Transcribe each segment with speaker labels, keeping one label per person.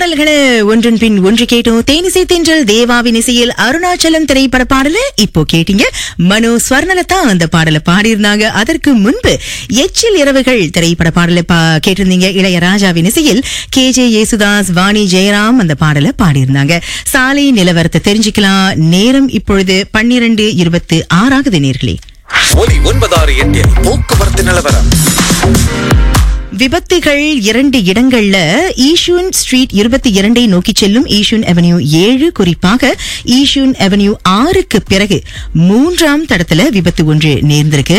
Speaker 1: பாடல்களை ஒன்றன் பின் ஒன்று கேட்டோம் தேனிசை தென்றல் தேவாவின் இசையில் அருணாச்சலம் திரைப்பட பாடல இப்போ கேட்டீங்க மனோ ஸ்வர்ணலதா அந்த பாடலை பாடியிருந்தாங்க அதற்கு முன்பு எச்சில் இரவுகள் திரைப்பட பாடலை பா- கேட்டிருந்தீங்க இளையராஜாவின் இசையில் கே ஜே யேசுதாஸ் வாணி ஜெயராம் அந்த பாடலை பாடியிருந்தாங்க சாலை நிலவரத்தை தெரிஞ்சுக்கலாம் நேரம் இப்பொழுது பன்னிரண்டு இருபத்து ஆறாகுது நேர்களே
Speaker 2: ஒலி ஒன்பதாறு எட்டில் போக்குவரத்து நிலவரம்
Speaker 1: விபத்துகள் இரண்டு இடங்கள்ல ஈஷூன் ஸ்ட்ரீட் இருபத்தி இரண்டை நோக்கி செல்லும் ஈஷூன் அவென்யூ ஏழு குறிப்பாக ஈஷூன் அவென்யூ ஆறுக்கு பிறகு மூன்றாம் தடத்துல விபத்து ஒன்று நேர்ந்திருக்கு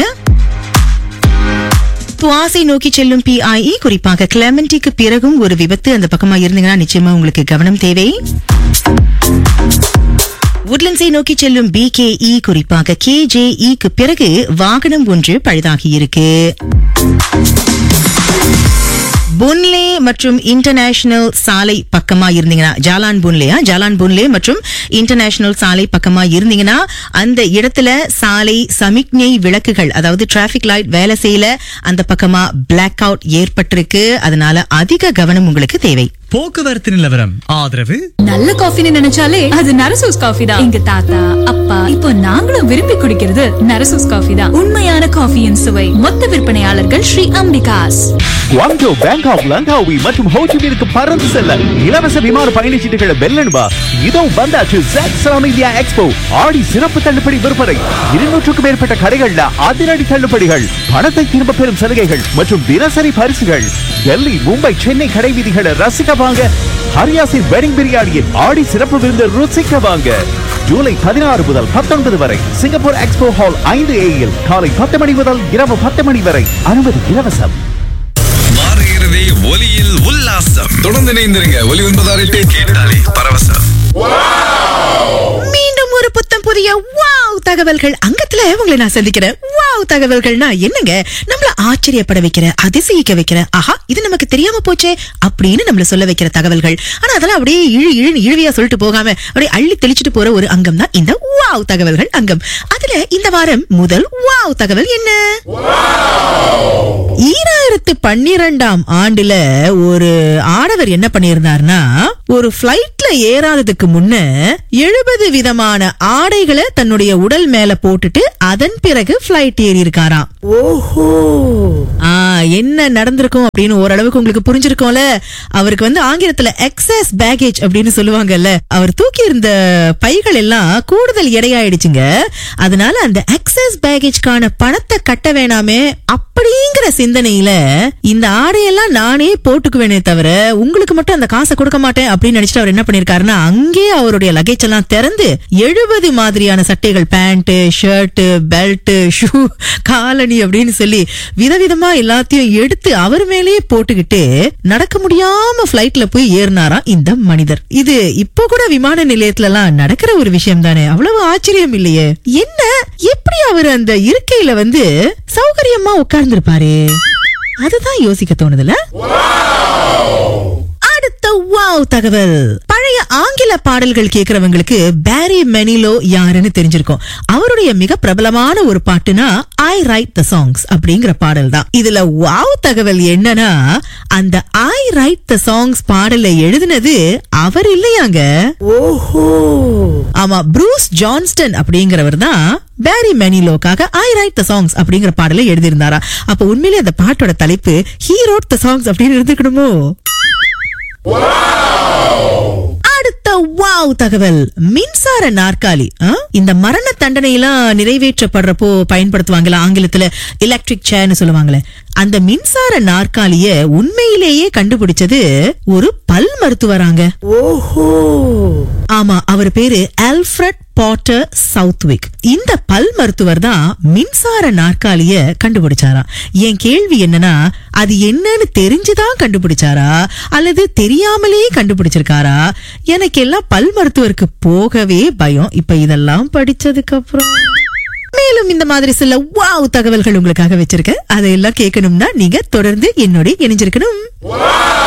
Speaker 1: துவாசை நோக்கி செல்லும் பிஐஇ குறிப்பாக கிளமெண்டிக்கு பிறகும் ஒரு விபத்து அந்த பக்கமா இருந்தீங்கன்னா நிச்சயமா உங்களுக்கு கவனம் தேவை உட்லண்ட்ஸை நோக்கி செல்லும் பிகேஇ குறிப்பாக கேஜேஇக்கு பிறகு வாகனம் ஒன்று பழுதாகி இருக்கு புன்லே மற்றும் இன்டர்நேஷனல் சாலை பக்கமா இருந்தீங்கன்னா ஜாலான் புன்லேயா ஜாலான் புன்லே மற்றும் இன்டர்நேஷனல் சாலை பக்கமா இருந்தீங்கன்னா அந்த இடத்துல சாலை சமிக்ஞை விளக்குகள் அதாவது டிராபிக் லைட் வேலை செய்யல அந்த பக்கமா பிளாக் அவுட் ஏற்பட்டிருக்கு அதனால அதிக கவனம் உங்களுக்கு தேவை
Speaker 3: போக்குவரத்து நிலவரம் ஆதரவு
Speaker 4: நல்ல காஃபின்னு நினைச்சாலே அது நரசூஸ் காஃபி தான் எங்க தாத்தா அப்பா இப்போ நாங்களும் விரும்பி குடிக்கிறது நரசூஸ் காஃபி தான் உண்மையான காஃபியின் சுவை மொத்த விற்பனையாளர்கள் Sri Ambikas
Speaker 5: Guangdong Bangkok Langkawi மற்றும் ஹோச்சிமினுக்கு பறந்து செல்ல இலவச விமான பயணச்சீட்டுகளை வெல்லணுமா இதோ வந்தாச்சு ஜாக் சலாம் இந்தியா எக்ஸ்போ ஆடி சிறப்பு தள்ளுபடி விற்பனை இருநூற்றுக்கும் மேற்பட்ட கடைகள்ல அதிரடி தள்ளுபடிகள் பணத்தை திரும்ப பெறும் சலுகைகள் மற்றும் தினசரி பரிசுகள் டெல்லி மும்பை சென்னை கடை வீதிகளை ரசிக்க வாங்க ஹரியாசின் வெட்டிங் பிரியாணியின் ஆடி சிறப்பு விருந்து ருசிக்க வாங்க ஜூலை பதினாறு முதல் பத்தொன்பது வரை சிங்கப்பூர் எக்ஸ்போ ஹால் ஐந்து ஏயில் காலை பத்து மணி முதல் இரவு பத்து மணி வரை அனுமதி இலவசம்
Speaker 2: மாறுகிறது ஒலியில் உல்லாசம் தொடர்ந்து இணைந்திருங்க ஒலி ஒன்பதாறு எட்டு கேட்டாலே பரவசம்
Speaker 1: மீண்டும் ஒரு புத்தம் புதிய வாவ் தகவல்கள் அங்கத்துல உங்களை நான் சந்திக்கிறேன் வாவ் தகவல்கள்னா என்னங்க நம்மள ஆச்சரியப்பட வைக்கிற அதிசயிக்க வைக்கிற ஆஹா இது நமக்கு தெரியாம போச்சே அப்படின்னு நம்மள சொல்ல வைக்கிற தகவல்கள் ஆனா அதெல்லாம் அப்படியே இழு இழு இழுவியா சொல்லிட்டு போகாம அப்படியே அள்ளி தெளிச்சிட்டு போற ஒரு அங்கம் தான் இந்த வாவ் தகவல்கள் அங்கம் அதுல இந்த வாரம் முதல் வாவ் தகவல் என்ன ஈராயிரத்து பன்னிரெண்டாம் ஆண்டுல ஒரு ஆடவர் என்ன பண்ணியிருந்தாருன்னா ஒரு பிளைட்ல ஏறாததுக்கு முன்ன எழுபது விதமான ஆடைகளை தன்னுடைய உடல் மேல போட்டுட்டு அதன் பிறகு பிளைட் ஏறி இருக்காராம் ஓஹோ ஆ என்ன நடந்திருக்கும் அப்படின்னு ஓரளவுக்கு உங்களுக்கு புரிஞ்சிருக்கும்ல அவருக்கு வந்து ஆங்கிலத்துல எக்ஸஸ் பேகேஜ் அப்படின்னு சொல்லுவாங்கல்ல அவர் தூக்கி இருந்த பைகள் எல்லாம் கூடுதல் எடையாயிடுச்சுங்க அதனால அந்த எக்ஸஸ் பேகேஜ்க்கான பணத்தை கட்ட வேணாமே அப்படிங்கிற சிந்தனையில இந்த ஆடையெல்லாம் நானே போட்டுக்குவேனே தவிர உங்களுக்கு மட்டும் அந்த காசை கொடுக்க மாட்டேன் அப்படின்னு நினைச்சிட்டு அவர் என்ன பண்ணிருக்காருன்னா அங்கே அவருடைய லகேஜ் எல்லாம் திறந்து எழுபது மாதிரியான சட்டைகள் பேண்ட் ஷர்ட் பெல்ட் ஷூ காலணி அப்படின்னு சொல்லி விதவிதமா எல்லாத்தையும் எடுத்து அவர் மேலேயே போட்டுக்கிட்டு நடக்க முடியாம பிளைட்ல போய் ஏறினாராம் இந்த மனிதர் இது இப்போ கூட விமான நிலையத்துல எல்லாம் நடக்கிற ஒரு விஷயம் தானே அவ்வளவு ஆச்சரியம் இல்லையே என்ன எப்படி அவர் அந்த இருக்கையில வந்து சௌகரியமா உட்கார்ந்திருப்பாரு அதுதான் யோசிக்க தோணுதுல அடுத்த வாவ் தகவல் பழைய ஆங்கில பாடல்கள் கேக்குறவங்களுக்கு பேரி மெனிலோ யாருன்னு தெரிஞ்சிருக்கும் அவருடைய மிக பிரபலமான ஒரு பாட்டுனா ஐ ரைட் த சாங்ஸ் அப்படிங்கிற பாடல் தான் இதுல வாவ் தகவல் என்னன்னா அந்த ஐ ரைட் த சாங்ஸ் பாடலை எழுதினது அவர் இல்லையாங்க ஓஹோ ஆமா ப்ரூஸ் ஜான்ஸ்டன் அப்படிங்கிறவர் தான் பேரி மெனிலோக்காக ஐ ரைட் த சாங்ஸ் அப்படிங்கிற பாடலை எழுதியிருந்தாரா அப்ப உண்மையிலே அந்த பாட்டோட தலைப்பு ஹீ ரோட் த சாங்ஸ் அப்படின்னு இருந்துக்கணுமோ அடுத்த வாவ் தகவல் மின்சார நாற்காலி ஆ? இந்த மரண தண்டனை எல்லாம் நிறைவேற்றப்படுறப்போ பயன்படுத்துவாங்கல்ல ஆங்கிலத்துல எலக்ட்ரிக் சேர்னு சொல்லுவாங்களே அந்த மின்சார நாற்காலிய உண்மையிலேயே கண்டுபிடிச்சது ஒரு பல் மருத்துவராங்க ஓஹோ ஆமா அவர் பேரு ஆல்ஃபிரட் பாட்டர் சவுத்விக் இந்த பல் மருத்துவர் தான் மின்சார நாற்காலிய கண்டுபிடிச்சாராம் என் கேள்வி என்னன்னா அது என்னன்னு தெரிஞ்சுதான் கண்டுபிடிச்சாரா அல்லது தெரியாமலே கண்டுபிடிச்சிருக்காரா எனக்கு எல்லாம் பல் மருத்துவருக்கு போகவே பயம் இப்ப இதெல்லாம் படிச்சதுக்கு அப்புறம் மேலும் இந்த மாதிரி சில வாவ் தகவல்கள் உங்களுக்காக வச்சிருக்கேன் அதையெல்லாம் கேட்கணும்னா நீங்க தொடர்ந்து என்னோட இணைஞ்சிருக்கணும்